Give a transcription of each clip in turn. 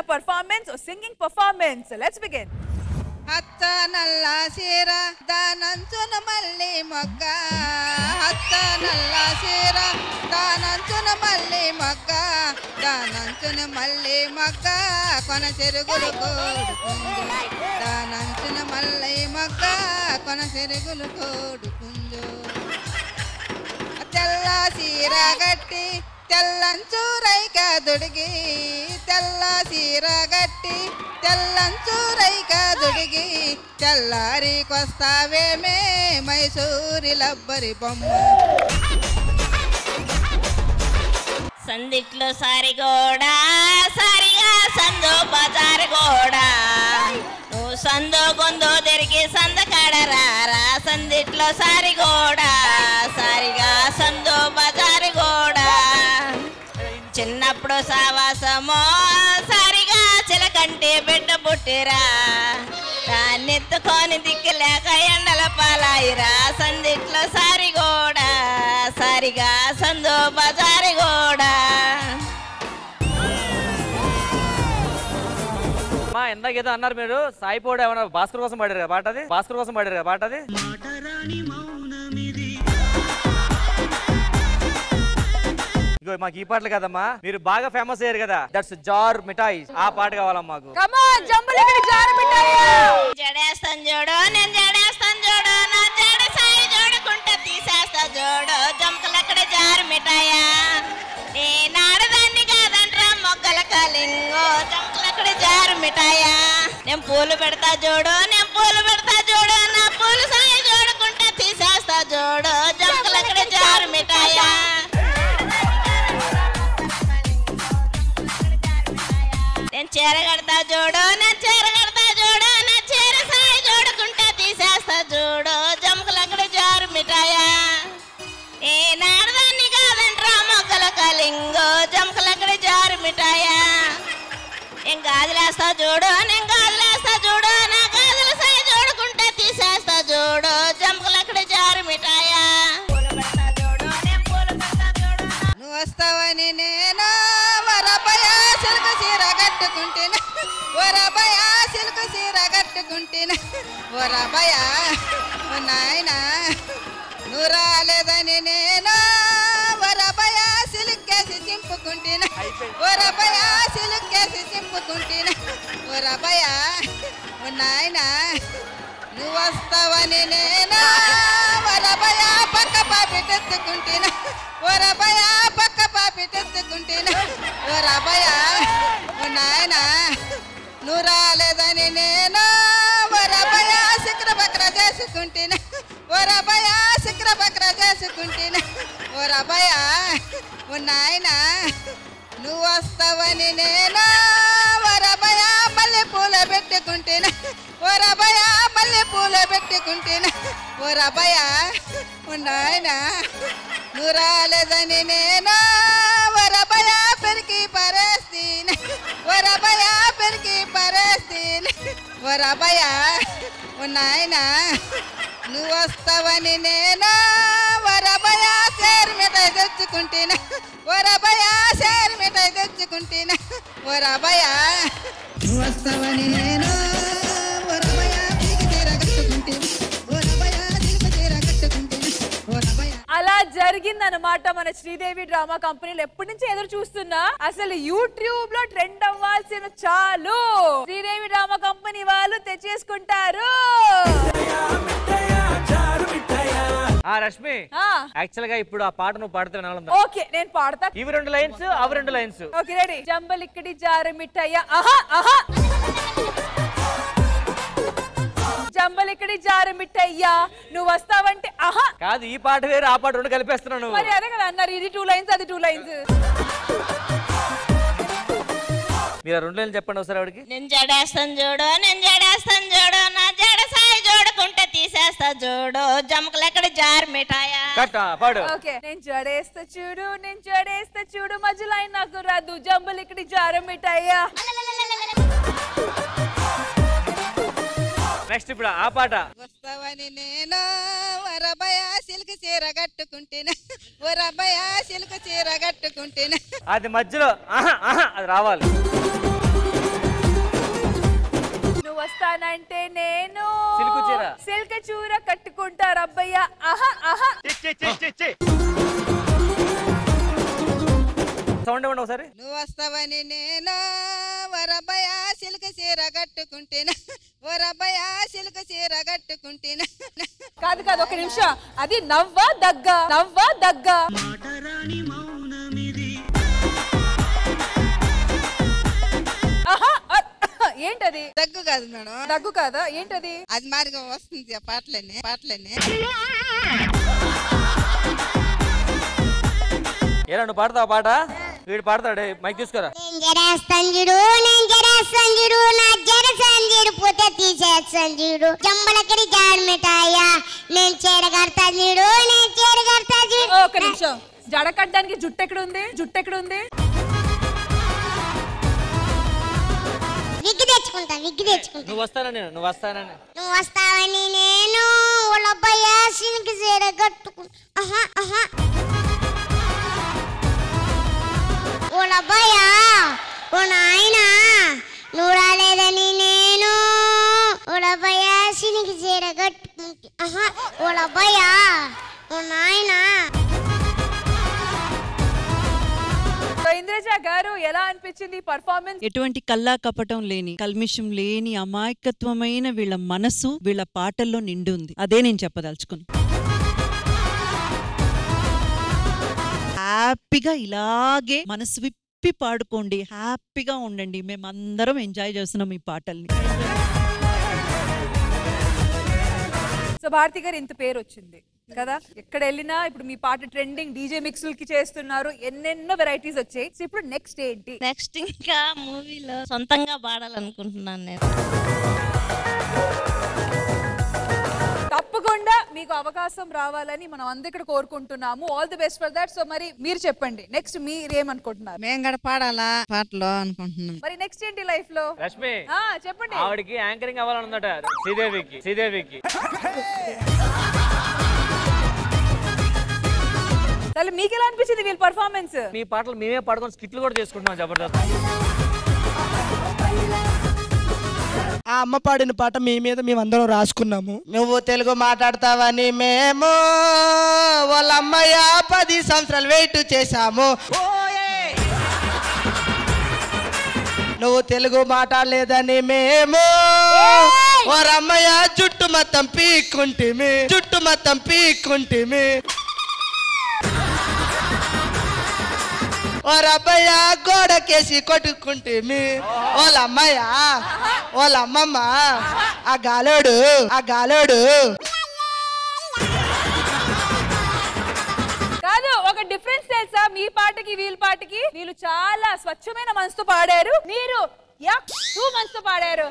performance or singing performance. Let's begin. అత్త నల్ల సీర దానంచున మల్లి మొగ్గ అత్త నల్ల సీర దానంచున మల్లి మొగ్గ దానంచున మల్లి మొగ్గ కొన చెరుగులు కోడుకుందు దానంచున మల్లి మొగ్గ కొన చెరుగులు కోడుకుందు తెల్ల సీర గట్టి తెల్లంచు రైక దుడిగి తెల్ల సీర గట్టి తెల్లంచు రైక దుడిగి తెల్లారికొస్తావేమే మైసూరి లబ్బరి బొమ్మ సందిట్లో సారిగోడా సారిగా సందో బజారు గోడా నువ్వు సందో గొందో తిరిగి సందకాడ రారా సందిట్లో సారిగోడా సారిగా సందో బజారు గోడా చిన్నప్పుడు సావాసమో సారిగా చిలకంటే బిడ్డ పుట్టిరా దాన్ని ఎత్తుకొని దిక్కులేక ఎండల పాలాయిరా సందిట్లో సారిగోడా సారిగా సందో బజారి గోడా మా ఇందాక ఏదో అన్నారు మీరు సాయిపోడు ఏమన్నా భాస్కర్ కోసం పాడారు కదా పాట అది భాస్కర్ కోసం పాడారు కదా పాట అది ఇగో మాకు ఈ పాటలు కదమ్మా మీరు బాగా ఫేమస్ అయ్యారు కదా దట్స్ జార్ మిఠాయి ఆ పాట కావాలమ్మా మాకు Come on, జంబులు ఇక్కడ జారమిట్టాయా జడేస్తాను చూడు నేను జడేస్తాను చూడు నా జడ సాయి చూడకుంటే తీసేస్తా చూడు జంకలక్కడ జారు మిఠాయా నేను ఆడదాన్ని కాదంట్రా మొగ్గల కలింగో జంకలక్కడ జారు మిఠాయా నేను పూలు పెడతా చూడు నేను పూలు పెడతా చూడు నా పూలు సాయి చూడకుంటే తీసేస్తా చూడు జంకలక్కడ జారు మిఠాయా నేను చీర కడతా చూడు నేను చీర కడతా చూడు నా చీర సాయి చూడకుంటే తీసేస్తా చూడు జంకులు అక్కడ జారు మిఠాయా ఏ నాడదాన్ని కాదంట్రా మొక్కల కలింగో జంకులు అక్కడ జారు మిఠాయా నేను గాజులేస్తా చూడు నేను గాజులేస్తా చూడు నా గాజుల సాయి చూడకుంటే తీసేస్తా చూడు జంకులు అక్కడ జారు మిఠాయా పూలు పెడతా చూడు నేను పూలు పెడతా చూడు నువ్వు వస్తావని నేను వరపయ సిల్క సీర కట్టుకుంటేన వరపయ సిల్క సీర కట్టుకుంటేన వరపయ నాయన నువ్వు రాలేదని నేను వరపయ సిలుక్కేసి చింపుకుంటేన వరపయ సిలుక్కేసి చింపుకుంటేన వరపయ నాయన నువ్వు వస్తావని నేను వరబయ పక్క పాపిటెత్తుకుంటేన వరబయ పక్క పాపిటెత్తుకుంటేన వరబయ ఓ నాయన నువ్వు రాలేదని నేను వరబయ శిఖర బక్ర చేసుకుంటేన వరబయ శిఖర బక్ర చేసుకుంటేన వరబయ ఓ నాయన నువ్వు వస్తావని నేను వరబయ మల్లె పూల పెట్టుకుంటేన వరబయ మల్లె పూల పెట్టుకుంటేన వరబయ ఉన్నాయన నువ్వు రాలేదని నేను వరబయ పెరికి పరేస్తీన వరబయ పెరికి పరేస్తీన వరబయ ఉన్నాయన నువ్వు వస్తావని నేను వరబయ సేరు మిఠాయి తెచ్చుకుంటేన వరబయ సేరు మిఠాయి తెచ్చుకుంటేన వరబయ నువ్వు వస్తావని నేను వరబయ పీకి తీర కట్టుకుంటేన వరబయ చిలుక తీర కట్టుకుంటేన వరబయ అలా జరిగిందనమాట మన శ్రీదేవి డ్రామా కంపెనీలో ఎప్పటి నుంచి ఎదురు చూస్తున్నా అసలు యూట్యూబ్ లో ట్రెండ్ అవ్వాల్సిన చాలు శ్రీదేవి డ్రామా కంపెనీ వాళ్ళు తెచ్చేసుకుంటారు ఆ రష్మి ఆ, యాక్చువల్ గా ఇప్పుడు ఆ పాట నువ్వు పాడుతున్నా ఓకే నేను పాడతా ఇవి రెండు లైన్స్ అవి రెండు లైన్స్ ఓకే రెడీ జంబలిక్కడి జారు మిఠాయ ఆహా ఆహా జంబలిక్కడి జారు మిఠయ్యా నువ్వు వస్తావంటే ఆహా కాదు ఈ పాట వేరు ఆ పాట రెండు కలిపేస్తున్నావు నువ్వు మరి అదే కదా అన్నారు ఇది టూ లైన్స్ అది టూ లైన్స్ మీరు ఆ రెండు లైన్లు చెప్పండి ఒకసారి ఆవిడకి నేను జడేస్తాను చూడు నేను జడేస్తాను చూడు నా జడ సాయి చూడకుంటే తీసేస్తా చూడు జమకలెక్కడ జారు మిఠాయా కట్ ఆ, పాడు ఓకే నేను జడేస్తా చూడు నేను జడేస్తా చూడు మధ్యలో ఆయన నాకు రాదు జంబలిక్కడి జారు మిఠయ్యా నెక్స్ట్ ఇప్పుడు ఆ పాట వస్తావని నేను వరబయ సిల్క్ చీర కట్టుకుంటేన వరబయ సిల్క్ చీర కట్టుకుంటేన అది మధ్యలో ఆహా ఆహా అది రావాలి కడతానంటే నేను సిల్కు చీర. సిల్క్ చూర కట్టుకుంటారు అబ్బయ్య ఆహా ఆహా సౌండ్ ఇవ్వండి ఒకసారి నువ్వు వస్తావని నేను వరబయ సిల్క్ చీర కట్టుకుంటేనా వరబయ సిల్క్ చీర కట్టుకుంటేనా కాదు కాదు ఒక నిమిషం అది నవ్వ దగ్గ నవ్వ దగ్గ ఆహా, ఆ, ఏంటది దగ్గు కాదు మేడం దగ్గు కాదా ఏంటది అది మారిగా వస్తుంది ఆ పాటలన్నీ పాటలన్నీ ఏరా నువ్వు పాడతావా పాట వీడు పాడతాడు మైక్ తీసుకోరా నేను జరేస్తాను చూడు నేను జరేస్తాను చూడు నా జరసాను చూడు పోతే తీసేస్తాను చూడు జంబలకడి జాడు మిఠాయా నేను చీరగడతాను చూడు నేను చీరగడతాను చూడు ఓ, ఒక నిమిషం జడ కట్టడానికి జుట్టు ఎక్కడ ఉంది జుట్టు ఎక్కడ ఉంది విగ్గు తెచ్చుకుంటా విగ్గు తెచ్చుకుంటా నువ్వు వస్తానని నువ్వు వస్తానని నువ్వు వస్తావని నేను ఉలబ్బయ్య సినికి చీర కట్టుకుంటా ఆహా ఆహా ఉలబ్బయ్య ఓ నాయన నువ్వు రాలేదని నేను ఉలబ్బయ్య సినికి చీర కట్టుకుంటా ఆహా ఉలబ్బయ్య ఓ నాయనా సో ఇంద్రజ గారు ఎలా అనిపించింది పర్ఫార్మెన్స్ ఎటువంటి కల్లా కపటం లేని కల్మిషం లేని అమాయకత్వమైన వీళ్ళ మనసు వీళ్ళ పాటల్లో నిండి ఉంది అదే నేను చెప్పదలుచుకుని హ్యాపీగా ఇలాగే మనసు విప్పి పాడుకోండి హ్యాపీగా ఉండండి మేమందరం ఎంజాయ్ చేస్తున్నాం ఈ పాటల్ని సో భారతి గారు ఇంత పేరు వచ్చింది కదా ఎక్కడ వెళ్ళినా ఇప్పుడు మీ పాట ట్రెండింగ్ డీజే మిక్స్లకి చేస్తున్నారు ఎన్నెన్నో వెరైటీస్ వచ్చాయి సో ఇప్పుడు నెక్స్ట్ ఏంటి నెక్స్ట్ ఇంకా మూవీలో సొంతంగా పాడాలనుకుంటున్నాను నేను తప్పకుండా మీకు అవకాశం రావాలని మనం అందరూ ఇక్కడ కోరుకుంటున్నాము all the best for that so మరి మీరు చెప్పండి నెక్స్ట్ మీరేమనుకుంటున్నారు మేము కూడా పాడాలా పాటలు అనుకుంటున్నాం మరి నెక్స్ట్ ఏంటి లైఫ్ లో రష్మి ఆ, చెప్పండి ఆవిడకి యాంకరింగ్ అవ్వాలని ఉందట శ్రీదేవికి శ్రీదేవికి అసలు మీకు ఎలా అనిపించింది వీళ్ళ పర్ఫార్మెన్స్ మీ పాటలు మేమే పాడుకొని స్కిట్లు కూడా చేసుకుంటున్నాం జబర్దస్త్ ఆ అమ్మ పాడిన పాట మీ మీద మేము అందరం రాసుకున్నాము నువ్వు తెలుగు మాట్లాడతావని మేము వాళ్ళ అమ్మయ్య పది సంవత్సరాలు వెయిట్ చేశాము నువ్వు తెలుగు మాట్లాడలేదని మేము వాళ్ళ అమ్మయ్య జుట్టు మొత్తం పీక్కుంటిమి జుట్టు మొత్తం పీక్కుంటిమి వాళ్ళ అబ్బాయ గోడకేసి కొట్టుకుంటేమి వాళ్ళ అమ్మాయ వాళ్ళ అమ్మమ్మ ఆ గాలోడు ఆ గాలోడు కాదు ఒక డిఫరెన్స్ తెలుసా మీ పాటకి వీళ్ళ పాటకి వీళ్ళు చాలా స్వచ్ఛమైన మనసుతో పాడారు మీరు యక్ టూ మనసుతో పాడారు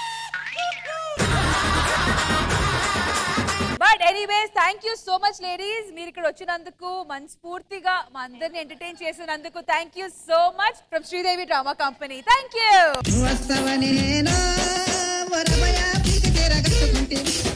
but anyways thank you so much ladies మీరు ఇక్కడ వచ్చినందుకు మనస్ఫూర్తిగా మా అందరిని ఎంటర్టైన్ చేసినందుకు thank you so much from Sridevi drama company thank you నువ్వు వస్తావని నేను వరబయ సిల్క్ చీర కట్టుకుంటే